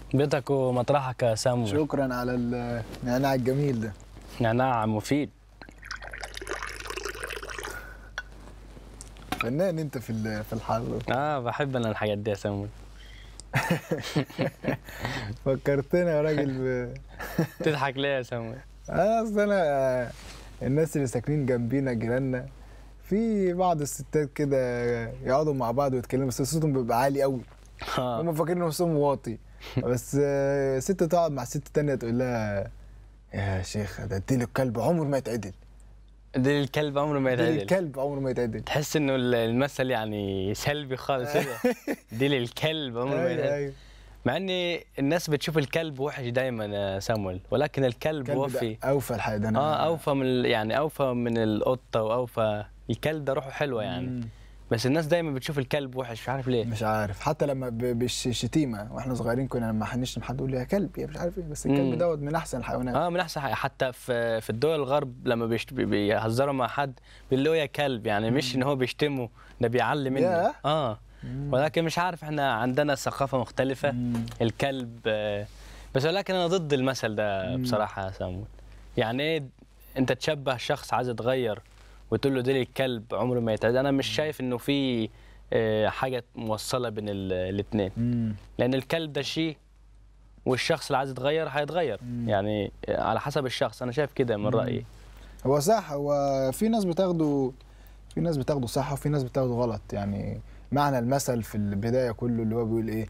بيتك ومطرحك يا سامو شكرا على النعناع الجميل ده نعناع مفيد فنان انت في ال- في الحر اه بحب انا الحاجات دي يا سامو فكرتنا يا راجل ب... تضحك ليه يا سامو انا اصل انا آه، الناس اللي ساكنين جنبينا جيراننا في بعض الستات كده يقعدوا مع بعض ويتكلموا بس صوتهم بيبقى عالي قوي آه. هم فاكرين نفسهم واطي بس آه، ست تقعد مع ست تانية تقول لها يا شيخ ده اديله الكلب عمره ما يتعدل دي الكلب عمره ما اديله يتعدل الكلب عمره ما يتعدل تحس انه المثل يعني سلبي خالص كده دي للكلب عمره ما ايوه يتعدل ايوه مع ان الناس بتشوف الكلب وحش دايما يا سامويل ولكن الكلب الكلب وفي ده اوفى الحاجه ده انا اه اوفى من ال- يعني اوفى من القطه واوفى الكلب ده روحه حلوه يعني مم. بس الناس دايما بتشوف الكلب وحش مش عارف ليه مش عارف حتى لما ب- بالشتيمه واحنا صغيرين كنا لما حنشتم حد يقول لي يا كلب يا مش عارف ايه بس الكلب مم. دوت من احسن الحيوانات اه من احسن حاجه حتى في في الدول الغرب لما بيشت... بي- بيهزروا مع حد بيقولوا يا كلب يعني مش ان هو بيشتمه ده بيعلي منه ياه. اه مم. ولكن مش عارف احنا عندنا ثقافه مختلفه مم. الكلب آه، بس ولكن انا ضد المثل ده مم. بصراحه يا سامون يعني ايه انت تشبه شخص عايز يتغير وتقول له ده الكلب عمره ما يتعدل انا مش شايف انه في آه، حاجه موصله بين الاثنين مم. لان الكلب ده شيء والشخص اللي عايز يتغير هيتغير مم. يعني على حسب الشخص انا شايف كده من مم. رايي هو صح هو في ناس بتاخده في ناس بتاخده صح وفي ناس بتاخده غلط يعني معنى المثل في البدايه كله اللي هو بيقول ايه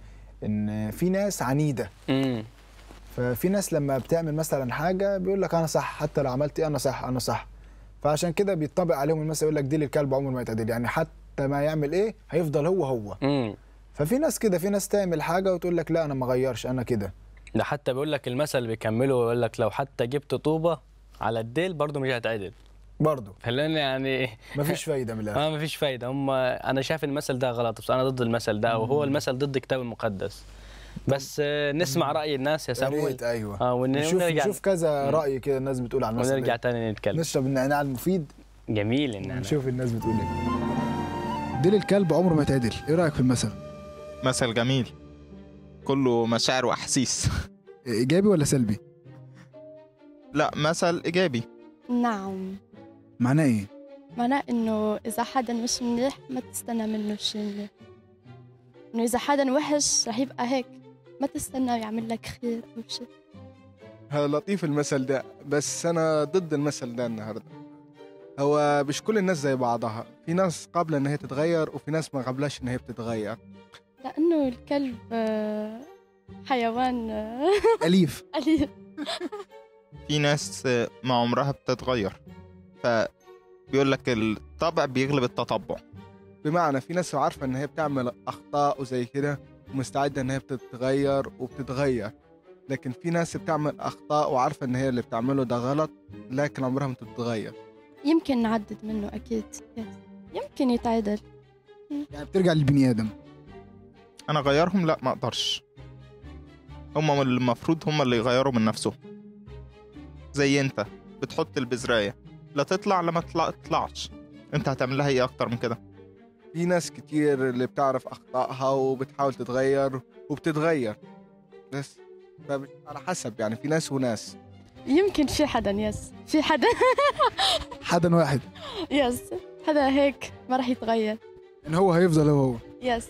ان في ناس عنيده امم ففي ناس لما بتعمل مثلا حاجه بيقول لك انا صح حتى لو عملت ايه انا صح انا صح فعشان كده بيطبق عليهم المثل يقول لك دي للكلب عمره ما يتعدل يعني حتى ما يعمل ايه هيفضل هو هو امم ففي ناس كده في ناس تعمل حاجه وتقول لك لا انا ما غيرش انا كده ده حتى بيقول لك المثل بيكمله ويقول لك لو حتى جبت طوبه على الديل برضه مش هتعدل برضه فلان يعني مفيش فايده من الاخر اه مفيش فايده هم انا شايف المثل ده غلط بس انا ضد المثل ده وهو المثل ضد الكتاب المقدس بس آه، نسمع راي الناس يا يا سامويل ريت ايوه اه ون- نشوف ونرجع نشوف كذا راي كده الناس بتقول عن المثل ونرجع ده. تاني نتكلم نشرب النعناع المفيد جميل ان انا نشوف الناس بتقول ايه ديل الكلب عمره ما يتعدل ايه رايك في المثل مثل جميل كله مشاعر واحاسيس ايجابي ولا سلبي لا مثل ايجابي نعم معناه ايه معناه انه اذا حدا مش منيح ما تستنى منه شيء منيح انه اذا حدا وحش رح يبقى هيك ما تستنى يعمل لك خير او شيء ها لطيف المثل ده بس انا ضد المثل ده النهارده هو مش كل الناس زي بعضها في ناس قابله ان هي تتغير وفي ناس ما قابلاش ان هي بتتغير لانه الكلب آه، حيوان آه، اليف أليف في ناس آه، ما عمرها بتتغير فبيقول لك الطبع بيغلب التطبع بمعنى في ناس عارفه ان هي بتعمل اخطاء وزي كده ومستعده ان هي بتتغير وبتتغير لكن في ناس بتعمل اخطاء وعارفه ان هي اللي بتعمله ده غلط لكن عمرها ما تتغير يمكن نعدد منه اكيد يس. يمكن يتعدل يعني بترجع للبني ادم انا اغيرهم لا ما اقدرش هم المفروض هم اللي يغيروا من نفسهم زي انت بتحط البزرايه لا تطلع لا ما تطلع تطلعش انت هتعمل لها ايه اكتر من كده في ناس كتير اللي بتعرف اخطائها وبتحاول تتغير وبتتغير بس فمش على حسب يعني في ناس وناس يمكن في حدا يس في حدا حدا واحد يس حدا هيك ما رح يتغير ان هو هيفضل هو هو يس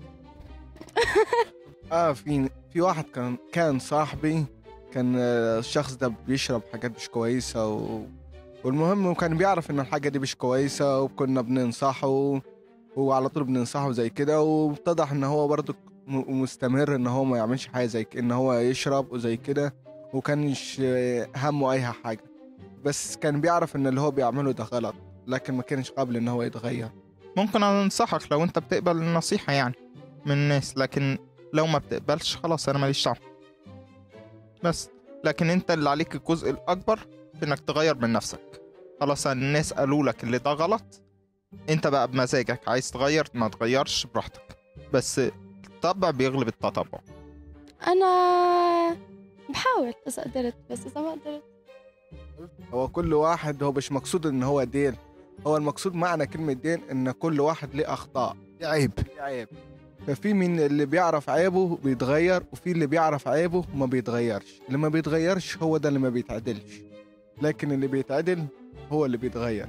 اه في في واحد كان كان صاحبي كان آه، الشخص ده بيشرب حاجات مش كويسة و... والمهم وكان بيعرف ان الحاجة دي مش كويسة وكنا بننصحه وعلى طول بننصحه زي كده واتضح ان هو برضه م- مستمر ان هو ما يعملش حاجة زي ك... ان هو يشرب وزي كده وكانش آه، همه اي حاجة بس كان بيعرف ان اللي هو بيعمله ده غلط لكن ما كانش قابل ان هو يتغير ممكن انصحك لو انت بتقبل النصيحه يعني من الناس لكن لو ما بتقبلش خلاص انا ماليش دعوه بس لكن انت اللي عليك الجزء الاكبر في انك تغير من نفسك خلاص الناس قالوا لك اللي ده غلط انت بقى بمزاجك عايز تغير ما تغيرش براحتك بس الطبع بيغلب التطبع انا بحاول اذا قدرت بس اذا ما قدرت هو كل واحد هو مش مقصود ان هو دين هو المقصود معنى كلمة دين ان كل واحد ليه اخطاء دي عيب ليه عيب ففي من اللي بيعرف عيبه بيتغير وفي اللي بيعرف عيبه ما بيتغيرش اللي ما بيتغيرش هو ده اللي ما بيتعدلش لكن اللي بيتعدل هو اللي بيتغير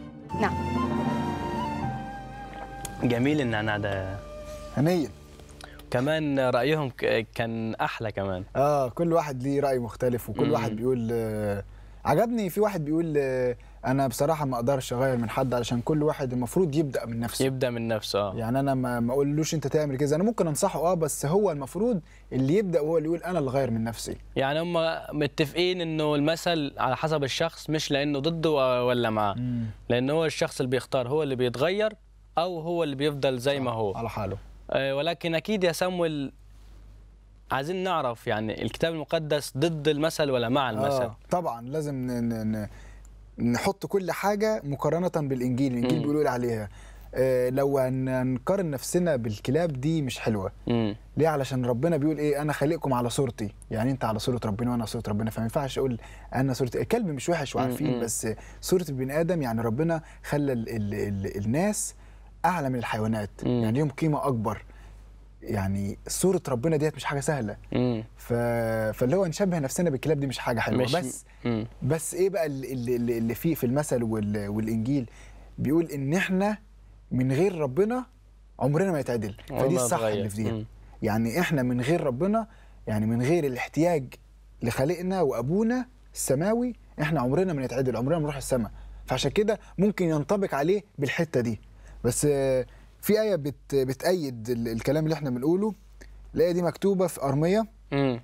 جميل النعناع ده هنيا كمان رايهم ك- كان احلى كمان اه كل واحد ليه راي مختلف وكل مم. واحد بيقول آه عجبني في واحد بيقول آه انا بصراحه ما اقدرش اغير من حد علشان كل واحد المفروض يبدا من نفسه يبدا من نفسه اه يعني انا ما ما اقولوش انت تعمل كذا انا ممكن انصحه اه بس هو المفروض اللي يبدا وهو اللي يقول انا اللي غير من نفسي يعني هم متفقين انه المثل على حسب الشخص مش لانه ضده ولا معاه لان هو الشخص اللي بيختار هو اللي بيتغير او هو اللي بيفضل زي ما هو على حاله آه، ولكن اكيد يا سامويل عايزين نعرف يعني الكتاب المقدس ضد المثل ولا مع المثل آه طبعا لازم ن- ن- ن- نحط كل حاجه مقارنه بالانجيل الانجيل مم. بيقول عليها آه لو هن- هنقارن نفسنا بالكلاب دي مش حلوه امم ليه علشان ربنا بيقول ايه انا خالقكم على صورتي يعني انت على صوره ربنا وانا على صوره ربنا فما ينفعش اقول انا صورتي الكلب مش وحش مم، وعارفين مم. بس صوره البني ادم يعني ربنا خلى ال ال ال الناس اعلى من الحيوانات مم. يعني ليهم قيمه اكبر يعني صوره ربنا ديت مش حاجه سهله امم ف... فاللي هو نشبه نفسنا بالكلاب دي مش حاجه حلوه مش بس امم بس ايه بقى اللي, اللي, اللي فيه في المثل وال... والانجيل بيقول ان احنا من غير ربنا عمرنا ما يتعدل فدي الصح اللي في دي يعني احنا من غير ربنا يعني من غير الاحتياج لخالقنا وابونا السماوي احنا عمرنا ما نتعدل عمرنا ما نروح السماء فعشان كده ممكن ينطبق عليه بالحته دي بس آه، في ايه بت بتأيد ال- الكلام اللي احنا بنقوله الايه دي مكتوبه في ارميه امم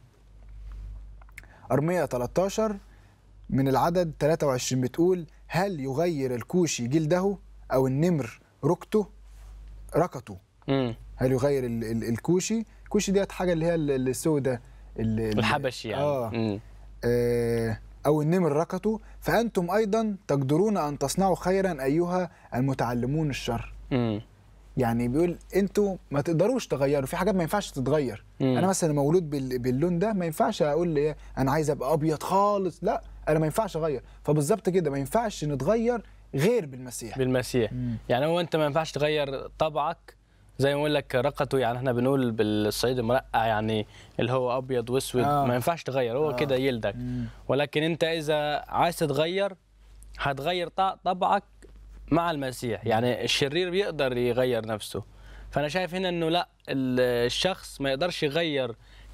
ارميه 13 من العدد 23 بتقول هل يغير الكوشي جلده او النمر ركته ركته امم هل يغير ال- ال- الكوشي الكوشي ديت حاجه اللي هي ال- السوداء ال- ال- الحبشي يعني آه. مم. آه، او النمر ركته فانتم ايضا تقدرون ان تصنعوا خيرا ايها المتعلمون الشر مم. يعني بيقول انتوا ما تقدروش تغيروا في حاجات ما ينفعش تتغير مم. انا مثلا مولود بال- باللون ده ما ينفعش اقول لي انا عايز ابقى ابيض خالص لا انا ما ينفعش اغير فبالظبط كده ما ينفعش نتغير غير بالمسيح بالمسيح يعني هو انت ما ينفعش تغير طبعك زي ما اقول لك رقته يعني احنا بنقول بالصعيد مرقع يعني اللي هو ابيض واسود آه. ما ينفعش تغير هو آه. كده يلدك ولكن انت اذا عايز تتغير هتغير ط- طبعك مع المسيح يعني الشرير بيقدر يغير نفسه فانا شايف هنا انه لا ال- الشخص ما يقدرش يغير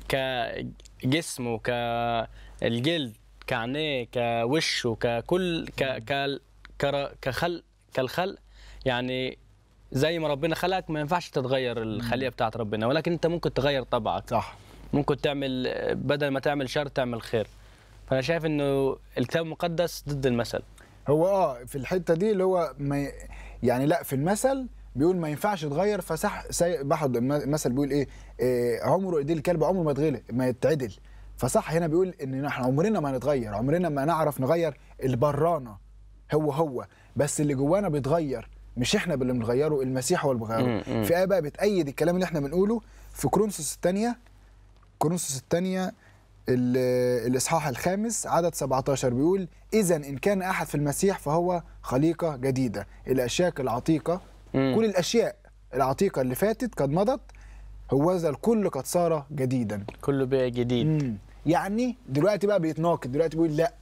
كجسمه كالجلد كعينيه كوشه ككل ك ك كر- كخلق كالخلق يعني زي ما ربنا خلقك ما ينفعش تتغير الخليه بتاعت ربنا ولكن انت ممكن تغير طبعك صح ممكن تعمل بدل ما تعمل شر تعمل خير فانا شايف انه الكتاب المقدس ضد المثل هو اه في الحته دي اللي هو ما ي- يعني لا في المثل بيقول ما ينفعش يتغير فصح سي... بحد المثل بيقول ايه, إيه عمره ايديه الكلب عمره ما يتغلب ما يتعدل فصح هنا بيقول ان احنا عمرنا ما نتغير عمرنا ما نعرف نغير البرانه هو هو بس اللي جوانا بيتغير مش احنا اللي بنغيره المسيح هو اللي مم، بيغيره مم. في ايه بقى بتأيد الكلام اللي احنا بنقوله في كورنثوس الثانيه كورنثوس الثانيه ال- الاصحاح الخامس عدد 17 بيقول اذا ان كان احد في المسيح فهو خليقه جديده الاشياء العتيقه مم. كل الاشياء العتيقه اللي فاتت قد مضت هوذا الكل قد صار جديدا كله بقى جديد مم. يعني دلوقتي بقى بيتناقض دلوقتي بيقول لا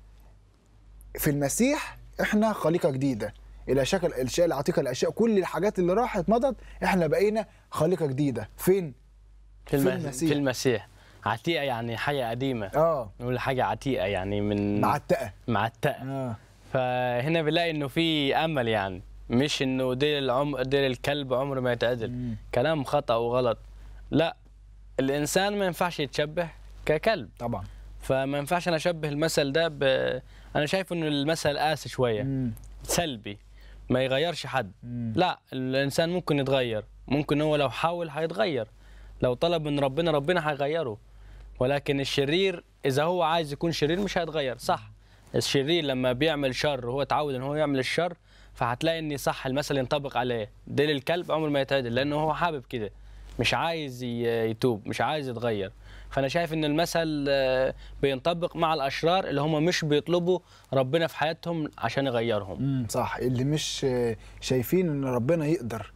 في المسيح احنا خليقه جديده الاشياء الاشياء العتيقه الاشياء كل الحاجات اللي راحت مضت احنا بقينا خليقه جديده فين في, في الم... المسيح. في المسيح عتيقه يعني حاجه قديمه اه نقول حاجه عتيقه يعني من معتقه معتقه اه فهنا بنلاقي انه في امل يعني مش انه ديل العم ديل الكلب عمره ما يتعدل مم. كلام خطا وغلط لا الانسان ما ينفعش يتشبه ككلب طبعا فما ينفعش انا اشبه المثل ده ب... انا شايف انه المثل قاسي شويه مم. سلبي ما يغيرش حد مم. لا الانسان ممكن يتغير ممكن هو لو حاول هيتغير لو طلب من ربنا ربنا هيغيره ولكن الشرير اذا هو عايز يكون شرير مش هيتغير صح الشرير لما بيعمل شر وهو اتعود ان هو يعمل الشر فهتلاقي ان صح المثل ينطبق عليه ديل الكلب عمره ما يتعدل لانه هو حابب كده مش عايز ي- يتوب مش عايز يتغير فانا شايف ان المثل آه، بينطبق مع الاشرار اللي هم مش بيطلبوا ربنا في حياتهم عشان يغيرهم مم. صح اللي مش آه، شايفين ان ربنا يقدر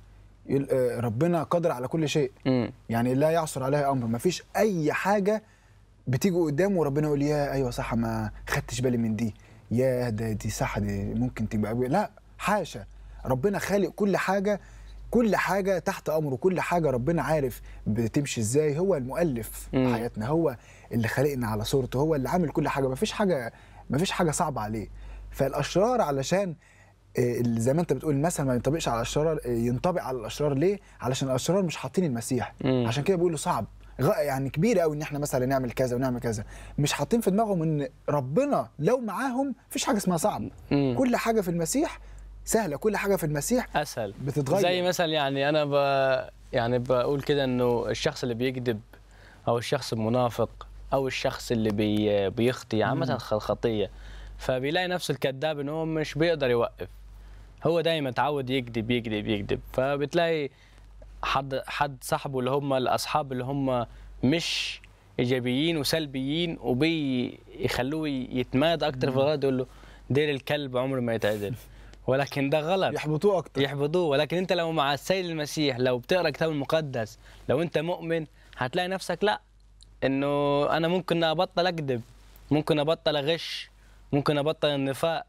يقول آه، ربنا قادر على كل شيء مم. يعني لا يعصر عليه امر مفيش اي حاجه بتيجي قدامه وربنا يقول يا ايوه صح ما خدتش بالي من دي يا ده دي صح دي ممكن تبقى لا حاشا ربنا خالق كل حاجه كل حاجه تحت امره كل حاجه ربنا عارف بتمشي ازاي هو المؤلف مم. في حياتنا هو اللي خلقنا على صورته هو اللي عامل كل حاجه مفيش حاجه مفيش حاجه صعبه عليه فالاشرار علشان آه، اللي زي ما انت بتقول المثل ما ينطبقش على الاشرار آه، ينطبق على الاشرار ليه علشان الاشرار مش حاطين المسيح مم. عشان كده بيقولوا صعب غ- يعني كبير قوي ان احنا مثلا نعمل كذا ونعمل كذا مش حاطين في دماغهم ان ربنا لو معاهم مفيش حاجه اسمها صعب مم. كل حاجه في المسيح سهله كل حاجه في المسيح اسهل بتتغير زي مثلا يعني انا ب... يعني بقول كده انه الشخص اللي بيكذب او الشخص المنافق او الشخص اللي بي... بيخطي عامه خطيه فبيلاقي نفسه الكذاب ان هو مش بيقدر يوقف هو دايما تعود يكذب يكذب يكذب فبتلاقي حد حد صاحبه اللي هم الاصحاب اللي هم مش ايجابيين وسلبيين وبيخلوه يتمادى اكتر في الغلط يقول له دير الكلب عمره ما يتعدل ولكن ده غلط يحبطوه اكتر يحبطوه ولكن انت لو مع السيد المسيح لو بتقرا الكتاب المقدس لو انت مؤمن هتلاقي نفسك لا انه انا ممكن ابطل اكذب ممكن ابطل اغش ممكن ابطل النفاق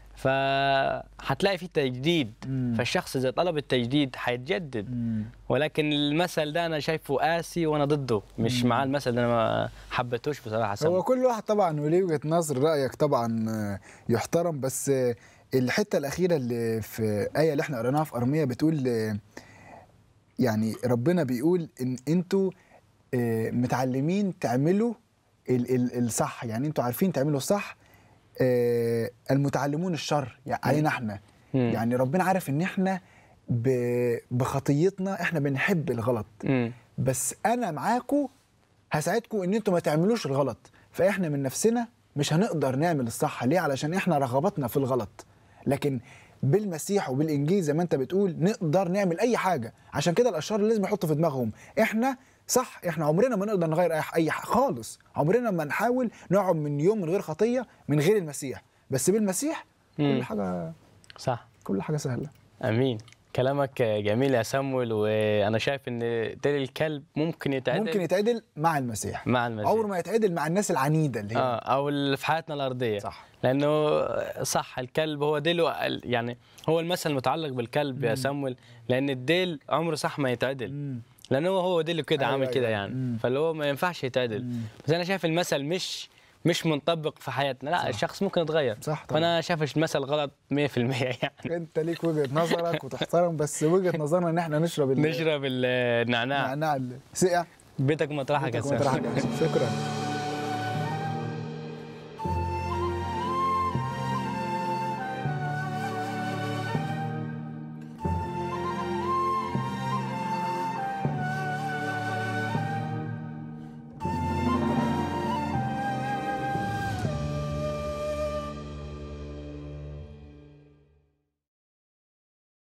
فهتلاقي في تجديد مم. فالشخص اذا طلب التجديد هيتجدد مم. ولكن المثل ده انا شايفه قاسي وانا ضده مش مع المثل ده انا ما حبيتهوش بصراحه هو سامع كل واحد طبعا وليه وجهه نظر رايك طبعا آه، يحترم بس آه، الحته الاخيره اللي في ايه اللي احنا قريناها في ارميه بتقول آه، يعني ربنا بيقول ان انتوا آه، متعلمين تعملوا ال- ال- الصح يعني انتوا عارفين تعملوا الصح آه، المتعلمون الشر يعني علينا احنا مم. يعني ربنا عارف ان احنا ب- بخطيتنا احنا بنحب الغلط مم. بس انا معاكم هساعدكم ان انتوا ما تعملوش الغلط فاحنا من نفسنا مش هنقدر نعمل الصح ليه علشان احنا رغباتنا في الغلط لكن بالمسيح وبالانجيل زي ما انت بتقول نقدر نعمل اي حاجه عشان كده الاشرار لازم يحطوا في دماغهم احنا صح احنا عمرنا ما نقدر نغير اي اي حاجه خالص عمرنا ما نحاول نقعد من يوم من غير خطيه من غير المسيح بس بالمسيح كل مم. حاجه صح كل حاجه سهله امين كلامك جميل يا سمول وانا شايف ان ديل الكلب ممكن يتعدل ممكن يتعدل مع المسيح مع المسيح عمره ما يتعدل مع الناس العنيده اللي هي اه او اللي في حياتنا الارضيه صح لانه صح الكلب هو ديله يعني هو المثل المتعلق بالكلب يا سمول لان الديل عمره صح ما يتعدل مم. لانه هو هو ديله كده أيوة عامل أيوة. كده يعني مم. فاللي هو ما ينفعش يتعدل مم. بس انا شايف المثل مش مش منطبق في حياتنا لا صح. الشخص ممكن يتغير صح طبعا فانا شايف المثل غلط 100% يعني انت ليك وجهه نظرك وتحترم بس وجهه نظرنا ان احنا نشرب ال- نشرب النعناع النعناع السقع بيتك مطرحك يا بيتك سامي وترحك. شكرا